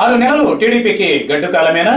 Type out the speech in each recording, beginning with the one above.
ఆరు నెలలు టీడీపీకి గడ్డు కాలమేనా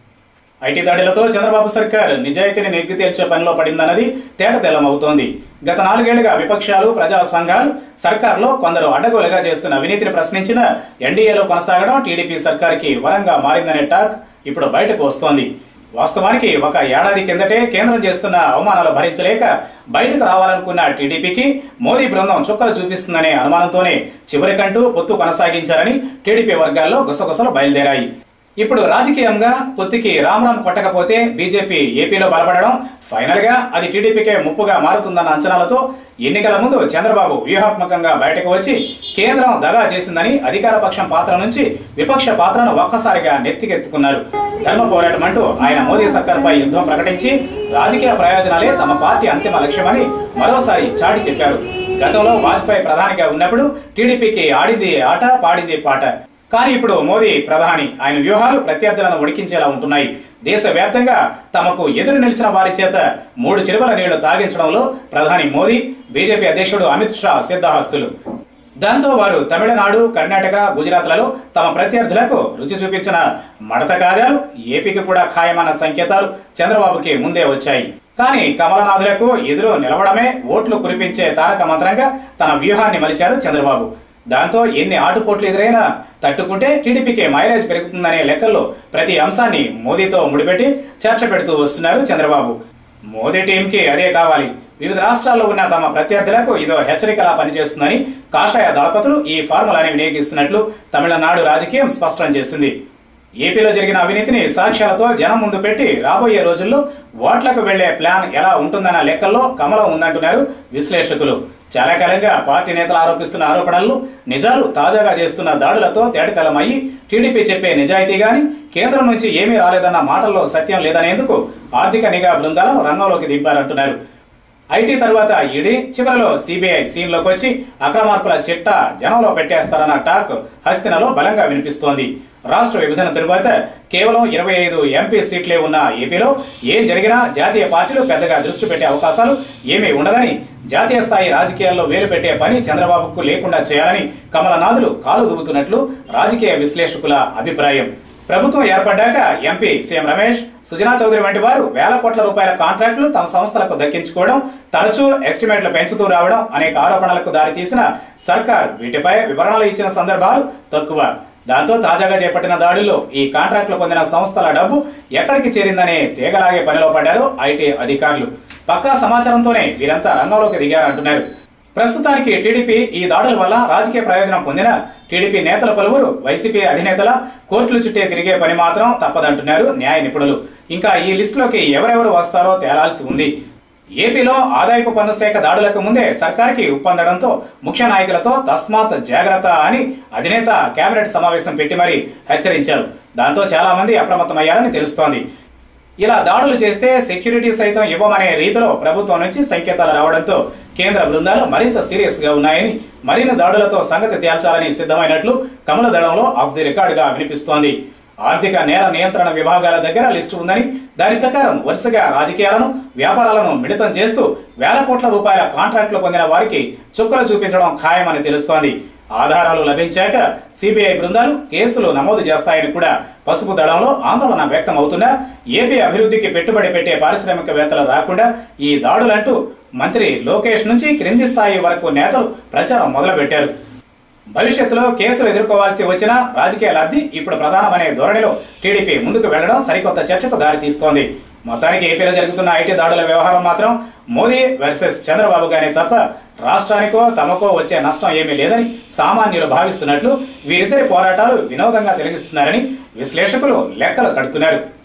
ఐటీ దాడులతో చంద్రబాబు సర్కార్ నిజాయితీని నెగ్గి తేల్చే పనిలో పడిందన్నది తేటతెల్లమవుతోంది గత నాలుగేళ్లుగా విపక్షాలు ప్రజా సంఘాలు సర్కార్లో కొందరు అడ్డగోలుగా చేస్తున్న అవినీతిని ప్రశ్నించిన ఎన్డీఏలో కొనసాగడం టీడీపీ సర్కార్కి వరంగా మారిందనే టాక్ ఇప్పుడు బయటకు వస్తోంది వాస్తవానికి ఒక ఏడాది కిందటే కేంద్రం చేస్తున్న అవమానాలు భరించలేక బయటకు రావాలనుకున్న టీడీపీకి మోదీ బృందం చుక్కలు చూపిస్తుందనే అనుమానంతోనే చివరికంటూ పొత్తు కొనసాగించారని టీడీపీ వర్గాల్లో గుసగుసలు బయలుదేరాయి ఇప్పుడు రాజకీయంగా పొత్తికి రామ్ కొట్టకపోతే బీజేపీ ఏపీలో బలపడడం ఫైనల్ గా అది టీడీపీకే ముప్పుగా మారుతుందన్న అంచనాలతో ఎన్నికల ముందు చంద్రబాబు వ్యూహాత్మకంగా బయటకు వచ్చి కేంద్రం దగా చేసిందని అధికార పక్షం పాత్ర నుంచి విపక్ష పాత్రను ఒక్కసారిగా నెత్తికెత్తుకున్నారు ధర్మ పోరాటం అంటూ ఆయన మోదీ సర్కార్పై యుద్ధం ప్రకటించి రాజకీయ ప్రయోజనాలే తమ పార్టీ అంతిమ లక్ష్యమని మరోసారి చాటి చెప్పారు గతంలో వాజ్పేయి ప్రధానిగా ఉన్నప్పుడు టీడీపీకి ఆడింది ఆట పాడింది పాట కానీ ఇప్పుడు మోదీ ప్రధాని ఆయన వ్యూహాలు ప్రత్యర్థులను ఉడికించేలా ఉంటున్నాయి దేశవ్యాప్తంగా తమకు ఎదురు నిలిచిన వారి చేత మూడు చిరువల నీళ్లు తాగించడంలో ప్రధాని మోదీ బీజేపీ అధ్యక్షుడు అమిత్ షా సిద్ధహస్తులు దాంతో వారు తమిళనాడు కర్ణాటక గుజరాత్లలో తమ ప్రత్యర్థులకు రుచి చూపించిన మడత కాజాలు ఏపీకి కూడా ఖాయమన్న సంకేతాలు చంద్రబాబుకి ముందే వచ్చాయి కానీ కమలనాథులకు ఎదురు నిలవడమే ఓట్లు కురిపించే తారక మంత్రంగా తన వ్యూహాన్ని మలిచారు చంద్రబాబు దాంతో ఎన్ని ఆటుపోట్లు ఎదురైనా తట్టుకుంటే టీడీపీకి మైలేజ్ పెరుగుతుందనే లెక్కల్లో ప్రతి అంశాన్ని మోదీతో ముడిపెట్టి చర్చ పెడుతూ వస్తున్నారు చంద్రబాబు మోదీ టీంకి అదే కావాలి వివిధ రాష్ట్రాల్లో ఉన్న తమ ప్రత్యర్థులకు ఇదో హెచ్చరికలా పనిచేస్తుందని కాషాయ దళపతులు ఈ ఫార్ములాని వినియోగిస్తున్నట్లు తమిళనాడు రాజకీయం స్పష్టం చేసింది ఏపీలో జరిగిన అవినీతిని సాక్ష్యాలతో జనం ముందు పెట్టి రాబోయే రోజుల్లో ఓట్లకు వెళ్లే ప్లాన్ ఎలా ఉంటుందన్న లెక్కల్లో కమలం ఉందంటున్నారు విశ్లేషకులు చాలా కాలంగా పార్టీ నేతలు ఆరోపిస్తున్న ఆరోపణలు నిజాలు తాజాగా చేస్తున్న దాడులతో తేటతెల్లమయ్యి టీడీపీ చెప్పే నిజాయితీ గాని కేంద్రం నుంచి ఏమీ రాలేదన్న మాటల్లో సత్యం లేదనేందుకు ఆర్థిక నిఘా బృందాలను రంగంలోకి దింపారంటున్నారు ఐటీ తర్వాత ఈడీ చివరిలో సిబిఐ సీన్ లోకి వచ్చి అక్రమార్కుల చిట్టా జనంలో పెట్టేస్తారన్న టాక్ హస్తినలో బలంగా వినిపిస్తోంది రాష్ట్ర విభజన తరువాత కేవలం ఇరవై ఐదు ఎంపీ సీట్లే ఉన్న ఏపీలో ఏం జరిగినా జాతీయ పార్టీలు పెద్దగా దృష్టి పెట్టే అవకాశాలు ఏమీ ఉండదని జాతీయ స్థాయి రాజకీయాల్లో వేలు పెట్టే పని చంద్రబాబుకు లేకుండా చేయాలని కమలనాథులు కాలు దువ్వుతున్నట్లు రాజకీయ విశ్లేషకుల అభిప్రాయం ప్రభుత్వం ఏర్పడ్డాక ఎంపీ సీఎం రమేష్ సుజనా చౌదరి వంటి వారు వేల కోట్ల రూపాయల కాంట్రాక్టులు తమ సంస్థలకు దక్కించుకోవడం తరచూ ఎస్టిమేట్లు పెంచుతూ రావడం అనేక ఆరోపణలకు దారితీసిన సర్కార్ వీటిపై వివరణలు ఇచ్చిన సందర్భాలు తక్కువ దాంతో తాజాగా చేపట్టిన దాడుల్లో ఈ కాంట్రాక్టులు పొందిన సంస్థల డబ్బు ఎక్కడికి చేరిందనే తీగలాగే పనిలో పడ్డారు ఐటీ అధికారులు పక్కా సమాచారంతోనే వీరంతా రంగంలోకి దిగారంటున్నారు ప్రస్తుతానికి టీడీపీ ఈ దాడుల వల్ల రాజకీయ ప్రయోజనం పొందిన టీడీపీ నేతల పలువురు వైసీపీ అధినేతల కోర్టులు చుట్టే తిరిగే పని మాత్రం తప్పదంటున్నారు న్యాయ నిపుణులు ఇంకా ఈ లిస్టులోకి ఎవరెవరు వస్తారో తేలాల్సి ఉంది ఏపీలో ఆదాయపు పన్ను శాఖ దాడులకు ముందే సర్కార్కి ఉప్పందడంతో ముఖ్య నాయకులతో తస్మాత్ జాగ్రత్త అని అధినేత కేబినెట్ సమావేశం పెట్టి మరీ హెచ్చరించారు దాంతో చాలా మంది అప్రమత్తమయ్యారని తెలుస్తోంది ఇలా దాడులు చేస్తే సెక్యూరిటీ సైతం ఇవ్వమనే రీతిలో ప్రభుత్వం నుంచి సంకేతాలు రావడంతో కేంద్ర బృందాలు మరింత సీరియస్ గా ఉన్నాయని మరిన్ని దాడులతో సంగతి తేల్చాలని సిద్ధమైనట్లు కమల దళంలో ఆఫ్ ది రికార్డుగా వినిపిస్తోంది ఆర్థిక నేర నియంత్రణ విభాగాల దగ్గర లిస్టు ఉందని దాని ప్రకారం వరుసగా రాజకీయాలను వ్యాపారాలను మిళితం చేస్తూ వేల కోట్ల రూపాయల కాంట్రాక్టులు పొందిన వారికి చుక్కలు చూపించడం ఖాయమని తెలుస్తోంది ఆధారాలు లభించాక సిబిఐ బృందాలు కేసులు నమోదు చేస్తాయని కూడా పసుపు దళంలో ఆందోళన వ్యక్తం అవుతున్నా ఏపీ అభివృద్ధికి పెట్టుబడి పెట్టే పారిశ్రామికవేత్తలు రాకుండా ఈ దాడులంటూ మంత్రి లోకేష్ నుంచి క్రింది స్థాయి వరకు నేతలు ప్రచారం మొదలుపెట్టారు భవిష్యత్తులో కేసులు ఎదుర్కోవాల్సి వచ్చిన రాజకీయ లబ్ధి ఇప్పుడు ప్రధానమనే ధోరణిలో టీడీపీ ముందుకు వెళ్లడం సరికొత్త చర్చకు దారితీస్తోంది మొత్తానికి ఏపీలో జరుగుతున్న ఐటీ దాడుల వ్యవహారం మాత్రం మోదీ వర్సెస్ చంద్రబాబు గానే తప్ప రాష్ట్రానికో తమకో వచ్చే నష్టం ఏమీ లేదని సామాన్యులు భావిస్తున్నట్లు వీరిద్దరి పోరాటాలు వినోదంగా తిలగిస్తున్నారని విశ్లేషకులు లెక్కలు కడుతున్నారు